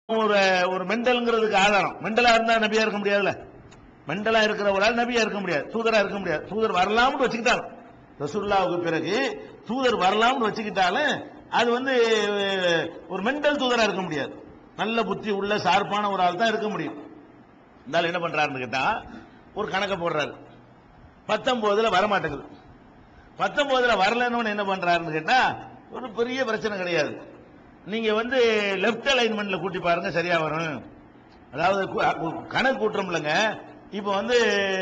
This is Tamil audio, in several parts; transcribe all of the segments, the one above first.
ஒரு ஒரு மெண்டல்ங்கிறதுக்கு ஆதாரம் மெண்டலா இருந்தா நபியா இருக்க முடியாதுல்ல மெண்டலா இருக்கிற ஒரு ஆள் நபியா இருக்க முடியாது தூதரா இருக்க முடியாது தூதர் வரலாம்னு வச்சுக்கிட்டாலும் ரசூல்லாவுக்கு பிறகு தூதர் வரலாம்னு வச்சுக்கிட்டாலும் அது வந்து ஒரு மெண்டல் தூதரா இருக்க முடியாது நல்ல புத்தி உள்ள சார்பான ஒரு ஆள் தான் இருக்க முடியும் இருந்தாலும் என்ன பண்றாருன்னு கேட்டா ஒரு கணக்கை போடுறாரு பத்தொன்பதுல வரமாட்டேங்குது பத்தொன்பதுல வரலன்னு என்ன பண்றாருன்னு கேட்டா ஒரு பெரிய பிரச்சனை கிடையாது நீங்க வந்து லெப்ட் அலைன்மெண்ட்ல கூட்டி பாருங்க சரியா வரும் அதாவது கு- கு- கணக்கு கூட்டுறோம்லங்க இப்போ வந்து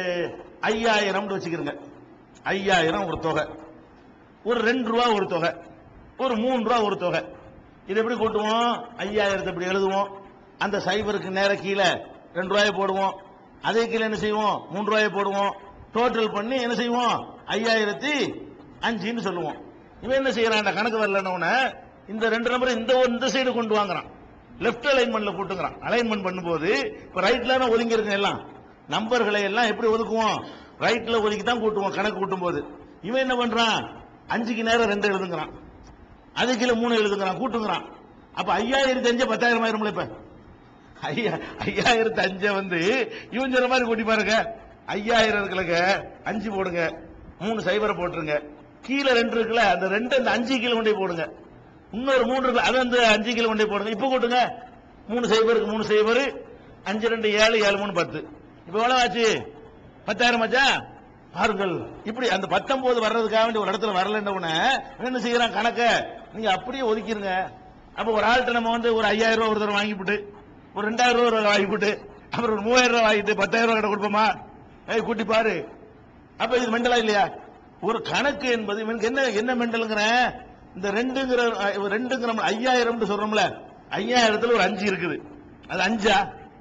ஐயாயிரம் வச்சுக்கிறங்க ஐயாயிரம் ஒரு தொகை ஒரு ரெண்டு ரூபா ஒரு தொகை ஒரு மூணு ரூபா ஒரு தொகை இது எப்படி கூட்டுவோம் ஐயாயிரத்தை இப்படி எழுதுவோம் அந்த சைபருக்கு நேர கீழே ரெண்டு ரூபாயை போடுவோம் அதே கீழே என்ன செய்வோம் மூணு ரூபாயை போடுவோம் டோட்டல் பண்ணி என்ன செய்வோம் ஐயாயிரத்தி அஞ்சுன்னு சொல்லுவோம் இவன் என்ன செய்யறான் அந்த கணக்கு வரலன்னு இந்த ரெண்டு நம்பர் இந்த ஒரு- இந்த சைடு கொண்டு வாங்குறான் லெஃப்ட் அலைன்மெண்ட்ல கூட்டுங்கிறான் அலைன்மெண்ட் பண்ணும்போது இப்ப ரைட்ல தான் ஒதுங்கி இருக்கு எல்லாம் நம்பர்களை எல்லாம் எப்படி ஒதுக்குவோம் ரைட்ல ஒதுக்கி தான் கூட்டுவோம் கணக்கு கூட்டும் போது இவன் என்ன பண்றான் அஞ்சுக்கு நேரம் ரெண்டு எழுதுங்கிறான் அது கீழே மூணு எழுதுங்கிறான் கூட்டுங்கிறான் அப்ப ஐயாயிரத்தி அஞ்சு பத்தாயிரம் ஆயிரும்ல இப்ப ஐயா ஐயாயிரத்தி அஞ்ச வந்து இவன் சொல்ற மாதிரி கூட்டி பாருங்க ஐயாயிரம் இருக்குல்லங்க அஞ்சு போடுங்க மூணு சைபரை போட்டுருங்க கீழே ரெண்டு இருக்குல்ல அந்த ரெண்டு அந்த அஞ்சு கீழே கொண்டே போடுங்க இன்னொரு மூணு இருக்கு அது வந்து அஞ்சு கிலோ கொண்டே போடுங்க இப்ப கூட்டுங்க மூணு சைபருக்கு மூணு சைபர் அஞ்சு ரெண்டு ஏழு ஏழு மூணு பத்து இப்ப எவ்வளவு ஆச்சு பத்தாயிரம் ஆச்சா பாருங்கள் இப்படி அந்த பத்தொன்பது வர்றதுக்காக வேண்டி ஒரு இடத்துல வரலன்ன உடனே இவன் என்ன செய்யறான் கணக்க நீங்க அப்படியே ஒதுக்கிருங்க அப்ப ஒரு ஆள்கிட்ட நம்ம வந்து ஒரு ஐயாயிரம் ரூபாய் ஒரு தடவை வாங்கிவிட்டு ஒரு ரெண்டாயிரம் ரூபாய் ஒரு தடவை வாங்கிவிட்டு அப்புறம் ஒரு மூவாயிரம் ரூபாய் வாங்கிட்டு பத்தாயிரம் ரூபாய் கிட்ட கொடுப்போமா ஏய் கூட்டி பாரு அப்ப இது மெண்டலா இல்லையா ஒரு கணக்கு என்பது இவனுக்கு என்ன என்ன மெண்டலுங்கிற இந்த ரெண்டுங்கிற அஹ், ரெண்டுங்கிற ஐயாயிரம் சொல்றோம்ல ஐயாயிரத்துல ஒரு அஞ்சு இருக்குது அது அஞ்சா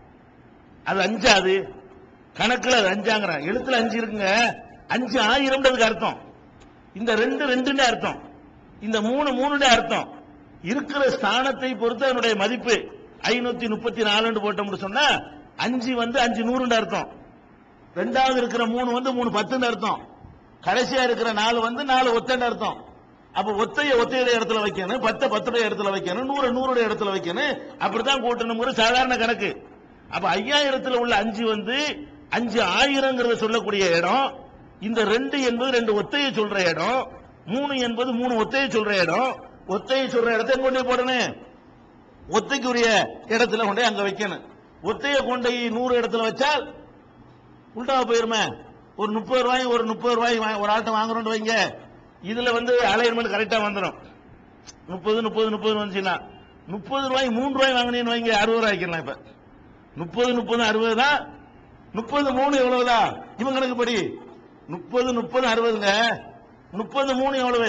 அது அஞ்சா அது கணக்குல அது அஞ்சாங்கிறான் எழுத்துல அஞ்சு இருக்குங்க அஞ்சு ஆயிரம்ன்றதுக்கு அர்த்தம் இந்த ரெண்டு ரெண்டுன்னு அர்த்தம் இந்த மூணு மூணுன்னு அர்த்தம் இருக்கிற ஸ்தானத்தை பொறுத்து அதனுடைய மதிப்பு ஐநூத்தி முப்பத்தி நாலுன்னு போட்டோம்னு சொன்னா அஞ்சு வந்து அஞ்சு நூறுன்னு அர்த்தம் ரெண்டாவது இருக்கிற மூணு வந்து மூணு பத்துன்னு அர்த்தம் கடைசியா இருக்கிற நாலு வந்து நாலு ஒத்தன்னு அர்த்தம் அப்ப ஒத்தைய ஒத்தையுடைய இடத்துல வைக்கணும் பத்த பத்துடைய இடத்துல வைக்கணும் நூறு நூறுடைய இடத்துல வைக்கணும் அப்படித்தான் கூட்டணுங்கிற சாதாரண கணக்கு அப்ப ஐயாயிரத்துல உள்ள அஞ்சு வந்து அஞ்சு ஆயிரங்கிறத சொல்லக்கூடிய இடம் இந்த ரெண்டு என்பது ரெண்டு ஒத்தையை சொல்ற இடம் மூணு என்பது மூணு ஒத்தையை சொல்ற இடம் ஒத்தையை சொல்ற இடத்தை எங்க கொண்டு போய் போடணும் ஒத்தைக்குரிய இடத்துல கொண்டு போய் அங்க வைக்கணும் ஒத்தையை கொண்டு போய் நூறு இடத்துல வச்சால் உல்டாவா போயிருமே ஒரு முப்பது ரூபாய் ஒரு முப்பது ரூபாய் வா- ஒரு ஆள்கிட்ட வாங்குறோம்னு வைங்க இதுல வந்து அலைன்மெண்ட் கரெக்டா வந்துடும் முப்பது முப்பது முப்பது வந்துச்சுன்னா முப்பது ரூபாய் மூணு ரூபாய் வாங்கினீங்கன்னு வைங்க அறுபது ரூபாய் வைக்கலாம் இப்ப முப்பது முப்பது அறுபது தான் முப்பது மூணு எவ்வளவுதான் இவன் கணக்கு படி முப்பது முப்பது அறுபதுங்க முப்பது மூணு எவ்வளவு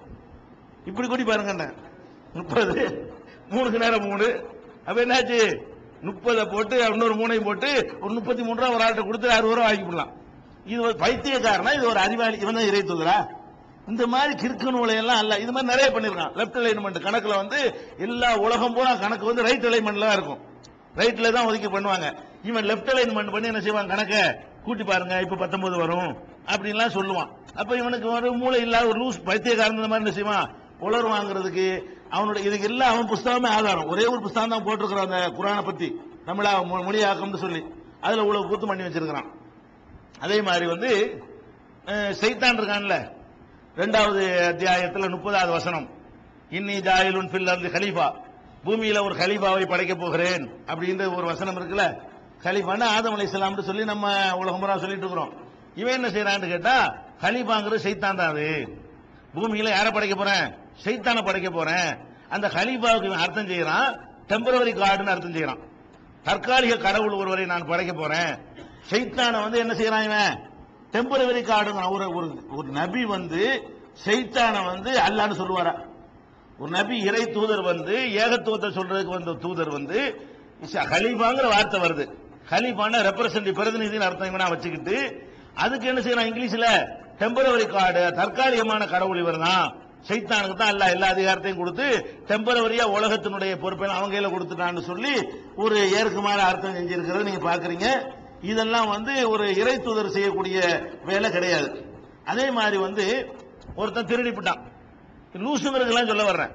இப்படி கூட்டி பாருங்க முப்பது மூணுக்கு நேரம் மூணு அப்ப என்னாச்சு முப்பதை போட்டு இன்னொரு மூணையும் போட்டு ஒரு முப்பத்தி மூணு ரூபா ஒரு ஆள்கிட்ட கொடுத்து அறுபது ரூபா வாங்கிக்கலாம் இது ஒரு பைத்தியக்காரனா இது ஒரு அறிவாளி இவன் தான் இறை தூதரா இந்த மாதிரி கிறுக்கு நூலை எல்லாம் அல்ல இது மாதிரி நிறைய பண்ணிருக்கான் லெப்ட் அலைன்மெண்ட் கணக்குல வந்து எல்லா உலகம் பூரா கணக்கு வந்து ரைட் அலைன்மெண்ட்ல தான் இருக்கும் ரைட்ல தான் ஒதுக்கி பண்ணுவாங்க இவன் லெப்ட் அலைன்மெண்ட் பண்ணி என்ன செய்வான் கணக்க கூட்டி பாருங்க இப்ப பத்தொன்பது வரும் அப்படின்லாம் சொல்லுவான் அப்ப இவனுக்கு ஒரு மூளை இல்லாத ஒரு லூஸ் பைத்தியக்காரன் இந்த மாதிரி என்ன செய்வான் உலர் வாங்குறதுக்கு அவனுடைய இதுக்கு எல்லாம் அவன் புஸ்தகமே ஆதாரம் ஒரே ஒரு புஸ்தகம் தான் போட்டிருக்கிறான் அந்த குரானை பத்தி தமிழா மொ- மொழியாக்கம்னு சொல்லி அதுல இவ்வளவு கூத்து பண்ணி வச்சிருக்கிறான் அதே மாதிரி வந்து அஹ், சைத்தான் இருக்கான்ல ரெண்டாவது அத்தியாயத்துல முப்பதாவது வசனம் இன்னி ஜாயிலுன் ஃபில் அர்தி கலீஃபா பூமியில ஒரு கலீஃபாவை படைக்க போகிறேன் அப்படின்ற ஒரு வசனம் இருக்குல்ல கலீஃபான்னா ஆதம் அலைஹிஸ்ஸலாம்னு சொல்லி நம்ம உலகம் பூரா சொல்லிட்டு இருக்கிறோம் இவன் என்ன செய்யறான்னு கேட்டா கலீஃபாங்கிறது சைத்தான் தான் அது பூமியில யாரை படைக்க போறேன் சைத்தானை படைக்க போறேன் அந்த கலீஃபாவுக்கு இவன் அர்த்தம் செய்யறான் டெம்பரவரி கார்டுன்னு அர்த்தம் செய்யறான் தற்காலிக கடவுள் ஒருவரை நான் படைக்க போறேன் சைத்தானை வந்து என்ன செய்யறான் இவன் டெம்பரவரி கார்டு ஒரு ஒரு ஒரு நபி வந்து சைத்தானை வந்து அல்லான்னு சொல்லுவாரா ஒரு நபி இறை தூதர் வந்து ஏகத்துவத்தை சொல்றதுக்கு வந்த தூதர் வந்து இச- ஹலீஃபாங்கிற வார்த்தை வருது ஹலீஃபான ரெப்ரசன்ட் பிரதிநிதின்னு அர்த்தம் இவனா வச்சுக்கிட்டு அதுக்கு என்ன செய்யறான் இங்கிலீஷ்ல டெம்பரவரி கார்டு தற்காலிகமான கடவுள் இவர் தான் சைத்தானுக்கு தான் எல்லா எல்லா அதிகாரத்தையும் கொடுத்து டெம்பரவரியா உலகத்தினுடைய பொறுப்பை அவங்க கையில கொடுத்துட்டான்னு சொல்லி ஒரு ஏற்குமாற அர்த்தம் செஞ்சிருக்கிறத நீங்க பாக்குறீங்க இதெல்லாம் வந்து ஒரு இறை தூதர் செய்யக்கூடிய வேலை கிடையாது அதே மாதிரி வந்து ஒருத்தன் திருடிப்பிட்டான் லூசுங்கிறதுக்கெல்லாம் சொல்ல வர்றேன்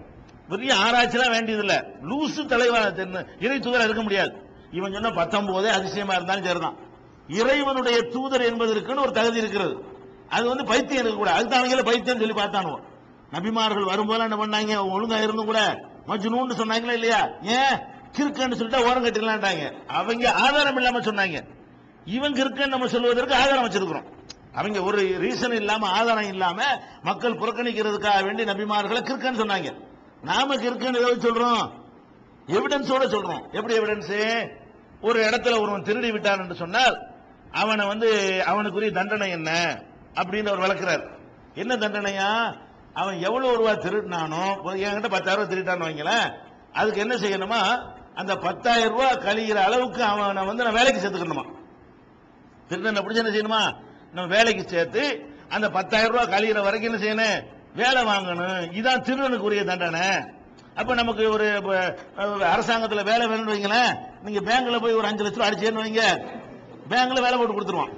பெரிய ஆராய்ச்சிலாம் வேண்டியதில்ல லூசு தலைவா தென்ன- இறை தூதரா இருக்க முடியாது இவன் சொன்ன பத்தொன்பதே அதிசயமா இருந்தாலும் சரிதான் இறைவனுடைய தூதர் என்பதற்குன்னு ஒரு தகுதி இருக்கிறது அது வந்து பைத்தியம் இருக்கக்கூடாது அதுக்கு அவங்கள பைத்தியம் சொல்லி பார்த்தானுவோம் நபிமார்கள் வரும்போது என்ன பண்ணாங்க ஒழுங்கா இருந்தும் கூட மஜ்னூன்னு சொன்னாங்களா இல்லையா ஏன் கிறுக்கன்னு சொல்லிட்டு ஓரம் கட்டிடலான்ட்டாங்க அவங்க ஆதாரம் இல்லாம சொன்னாங்க இவங்க இருக்குன்னு நம்ம சொல்வதற்கு ஆதாரம் வச்சிருக்கிறோம் அவங்க ஒரு ரீசன் இல்லாம ஆதாரம் இல்லாம மக்கள் புறக்கணிக்கிறதுக்காக வேண்டி நபிமார்களை கிறுக்கன்னு சொன்னாங்க நாம கிறுக்கன்னு எதை வச்சு சொல்றோம் எவிடன்ஸோட சொல்றோம் எப்படி எவிடன்ஸ் ஒரு இடத்துல ஒருவன் திருடி விட்டான் என்று சொன்னால் அவனை வந்து அவனுக்குரிய தண்டனை என்ன அப்படின்னு அவர் விளக்குறார் என்ன தண்டனையா அவன் எவ்வளவு ரூபா திருடினானோ இப்போ என்கிட்ட பத்தாயிரம் ரூபாய் திருட்டான்னு வைங்களேன் அதுக்கு என்ன செய்யணுமா அந்த பத்தாயிரம் ரூபாய் கழிகிற அளவுக்கு அவனை வந்து நான் வேலைக்கு சேர்த்துக்கணுமா திருடனை பிடிச்ச என்ன செய்யணுமா நம்ம வேலைக்கு சேர்த்து அந்த பத்தாயிரம் ரூபாய் கழிகிற வரைக்கும் என்ன செய்யணும் வேலை வாங்கணும் இதான் திருடனுக்குரிய தண்டனை அப்ப நமக்கு ஒரு இப்ப, அஹ், அரசாங்கத்துல வேலை வேணும்னு வைங்களேன் நீங்க பேங்க்ல போய் ஒரு அஞ்சு லட்சம் ரூபாய் அடிச்சேன்னு வைங்க பேங்க்ல வேலை போட்டு கொடுத்துருவான்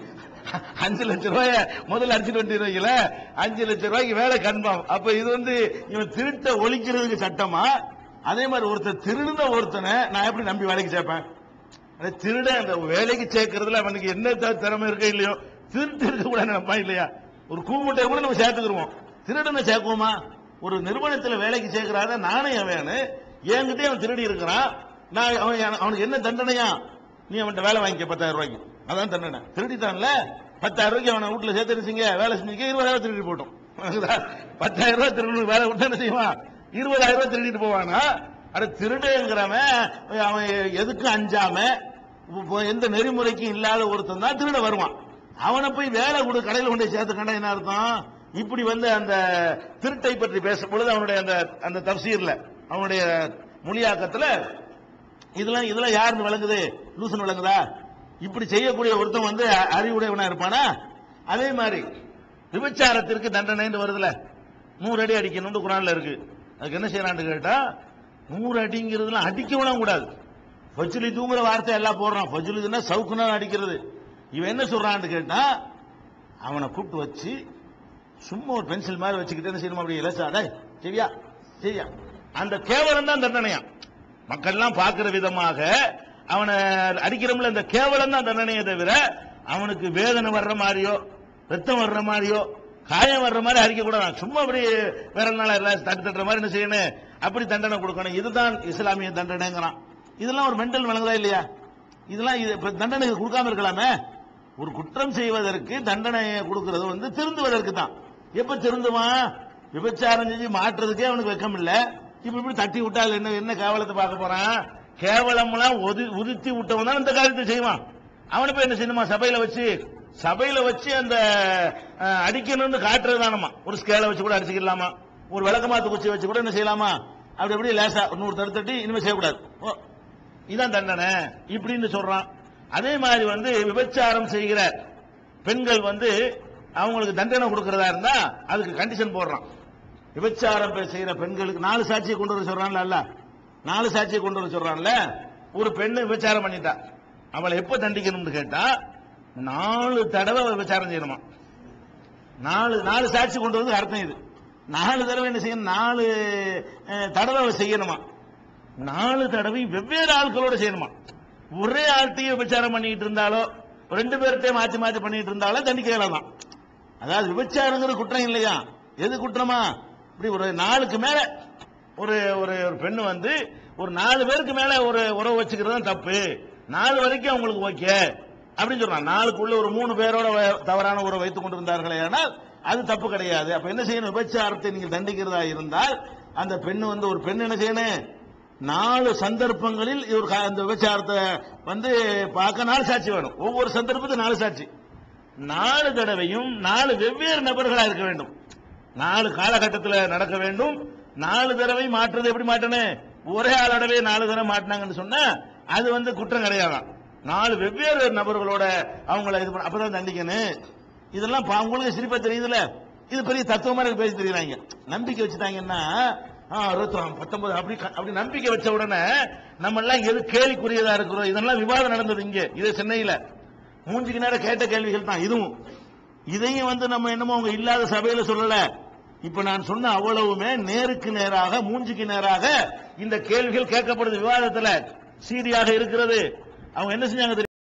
அஞ்சு லட்சம் ரூபாய முதல்ல அடிச்சுட்டு வந்துருவீங்களே அஞ்சு லட்சம் ரூபாய்க்கு வேலை கன்பாம் அப்ப இது வந்து இவன் திருட்ட ஒழிக்கிறதுக்கு சட்டமா அதே மாதிரி ஒருத்தர் திருடுன ஒருத்தனை நான் எப்படி நம்பி வேலைக்கு சேர்ப்பேன் அந்த திருட அந்த வேலைக்கு சேர்க்கறதுல அவனுக்கு என்ன த- திறமை இருக்கோ இல்லையோ திருட்டு இருக்க கூட நம்ம இல்லையா ஒரு கூமுட்டை கூட நம்ம சேர்த்துக்கிருவோம் திருடனை சேர்க்குவோமா ஒரு நிறுவனத்துல வேலைக்கு சேர்க்கிறாத நானே அவனு என்கிட்டயே அவன் திருடி இருக்கிறான் நான் அவன் என- அவனுக்கு என்ன தண்டனையா நீ அவன்கிட்ட வேலை வாங்கிக்க பத்தாயிரம் ரூபாய்க்கு அதான் தண்டனை திருடிட்டான்ல பத்தாயிரம் ரூபாய்க்கு அவனை வீட்டுல சேர்த்துருச்சிங்க வேலை செஞ்சீங்க இருபதாயிரம் திருடி போட்டோம் புரியுதா? பத்தாயிரம் ரூபாய் திருடு வேலை விட்டு என்ன செய்வான் இருபதாயிரம் ரூபாய் திருடிட்டு போவானா அட திருடுங்கிறவன் அவன் எதுக்கும் அஞ்சாம இப்போ எந்த நெறிமுறைக்கும் இல்லாத ஒருத்தன் தான் திருட வருவான் அவனை போய் வேலை கொடு கடையில் கொண்டு போய் சேர்த்து கண்டா என்ன அர்த்தம் இப்படி வந்து அந்த திருட்டை பற்றி பேசும் பொழுது அவனுடைய அந்த அந்த தப்சீர்ல அவனுடைய மொழியாக்கத்துல இதெல்லாம் இதெல்லாம் யாருன்னு விளங்குது லூசுன்னு விளங்குதா இப்படி செய்யக்கூடிய ஒருத்தன் வந்து அ- அறிவுடையவனா இருப்பானா அதே மாதிரி விபச்சாரத்திற்கு தண்டனைன்னு வருதுல நூறு அடி அடிக்கணும்னு குரான்ல இருக்கு அதுக்கு என்ன செய்யறான்னு கேட்டா நூறு அடிங்கிறதுலாம் அடிக்கவும் கூடாது ஃபஜ்லி தூங்குற வார்த்தை எல்லாம் போடுறான் ஃபஜ்லுதுன்னா சவுக்குனா அடிக்கிறது இவன் என்ன சொல்றான்னு கேட்டா அவனை கூப்பிட்டு வச்சு சும்மா ஒரு பென்சில் மாதிரி வச்சுக்கிட்டு என்ன செய்யணும் அப்படி இலசா டேய் சரியா சரியா அந்த கேவலம் தான் தண்டனையா மக்கள்லாம் பார்க்கிற விதமாக அவனை அடிக்கிறோம்ல இந்த கேவலம் தான் தண்டனையே தவிர அவனுக்கு வேதனை வர்ற மாதிரியோ ரத்தம் வர்ற மாதிரியோ காயம் வர்ற மாதிரி அடிக்க கூடாது சும்மா அப்படி வேற நாள் எல்லாம் தட்டு தட்டுற மாதிரி என்ன செய்யணும் அப்படி தண்டனை கொடுக்கணும் இதுதான் இஸ்லாமிய தண்டனைங்கிறான் இதெல்லாம் ஒரு மென்டல் வழங்குதா இல்லையா இதெல்லாம் இது இப்ப தண்டனை கொடுக்காம இருக்கலாமே ஒரு குற்றம் செய்வதற்கு தண்டனை கொடுக்கிறது வந்து திருந்துவதற்கு தான் எப்ப திருந்துவான் விபச்சாரம் செஞ்சு மாற்றுறதுக்கே அவனுக்கு வெக்கம் இல்ல இப்ப இப்படி தட்டி விட்டால் என்ன என்ன கேவலத்தை பார்க்க போறான் கேவலம்லாம் ஒது உதிர்த்தி விட்டவன் தான் இந்த காரியத்தை செய்வான் அவனை போய் என்ன செய்யணுமா சபையில வச்சு சபையில வச்சு அந்த அஹ், அடிக்கணும்னு காட்டுறது தானமா ஒரு ஸ்கேலை வச்சு கூட அடிச்சுக்கலாமா ஒரு விளக்கமாத்து குச்சி வச்சு கூட என்ன செய்யலாமா அப்படி அப்படி லேசா ஒரு நூறு தடு தட்டி இனிமே செய்யக்கூடாது ஓ இதான் தண்டனை இப்படின்னு சொல்றான் அதே மாதிரி வந்து விபச்சாரம் செய்கிற பெண்கள் வந்து அவங்களுக்கு தண்டனை கொடுக்கறதா இருந்தா அதுக்கு கண்டிஷன் போடுறான் விபச்சாரம் பெ- செய்யற பெண்களுக்கு நாலு சாட்சியை கொண்டு வர சொல்றான்ல அல்ல நாலு சாட்சியை கொண்டு வர சொல்றான்ல ஒரு பெண்ணு விபச்சாரம் பண்ணிட்டா அவளை எப்ப தண்டிக்கணும்னு கேட்டா நாலு தடவை அவ விபச்சாரம் செய்யணுமா நாலு நாலு சாட்சி கொண்டு வந்து அர்த்தம் இது நாலு தடவை என்ன செய்யணும் நாலு அஹ், தடவை அவ செய்யணுமா நாலு தடவை வெவ்வேறு ஆட்களோட செய்யணுமா ஒரே ஆள்கிட்டயும் விபச்சாரம் பண்ணிட்டு இருந்தாலோ ரெண்டு பேர்கிட்டயும் மாத்தி மாத்தி பண்ணிட்டு இருந்தாலோ தண்டிக்க இயலாதான் அதாவது விபச்சாரங்கிற குற்றம் இல்லையா எது குற்றமா இப்படி ஒரு நாளுக்கு மேல ஒரு ஒரு ஒரு பெண்ணு வந்து ஒரு நாலு பேருக்கு மேல ஒரு உறவு வச்சுக்கிறது தான் தப்பு நாலு வரைக்கும் அவங்களுக்கு ஓகே அப்படின்னு சொல்றான் நாளுக்குள்ள ஒரு மூணு பேரோட வ- தவறான உறவு வைத்துக் கொண்டிருந்தார்களே ஆனால் அது தப்பு கிடையாது அப்ப என்ன செய்யணும் விபச்சாரத்தை நீங்க தண்டிக்கிறதா இருந்தால் அந்த பெண்ணு வந்து ஒரு பெண் என்ன செய்யணும் நாலு சந்தர்ப்பங்களில் இவர் கா- அந்த விபச்சாரத்தை வந்து பார்க்க நாலு சாட்சி வேணும் ஒவ்வொரு சந்தர்ப்பத்துக்கு நாலு சாட்சி நாலு தடவையும் நாலு வெவ்வேறு நபர்களா இருக்க வேண்டும் நாலு காலகட்டத்தில் நடக்க வேண்டும் நாலு தடவை மாற்றுறது எப்படி மாட்டணும் ஒரே ஆளோடவே நாலு தடவை மாட்டினாங்கன்னு சொன்னா அது வந்து குற்றம் கிடையாதாம் நாலு வெவ்வேறு நபர்களோட அவங்கள இது பண்ண அப்பதான் தண்டிக்கணும் இதெல்லாம் பா- உங்களுக்கு சிரிப்பா தெரியுதுல இது பெரிய தத்துவமா எனக்கு பேசி தெரியுறாங்க நம்பிக்கை வச்சுட்டாங்கன்னா ஆ, அறுபத்தி நாலு, பத்தொன்பது அப்படி க- அப்படி நம்பிக்கை வச்ச உடனே நம்ம எல்லாம் எது கேலிக்குரியதா இருக்கிறோம் இதெல்லாம் விவாதம் நடந்தது இங்க இது சென்னையில மூஞ்சிக்கு நேரம் கேட்ட கேள்விகள் தான் இதுவும் இதையும் வந்து நம்ம என்னமோ அவங்க இல்லாத சபையில சொல்லல இப்ப நான் சொன்ன அவ்வளவுமே நேருக்கு நேராக மூஞ்சிக்கு நேராக இந்த கேள்விகள் கேட்கப்படுது விவாதத்துல சீரியாக இருக்கிறது அவங்க என்ன செஞ்சாங்க தெரியுமா?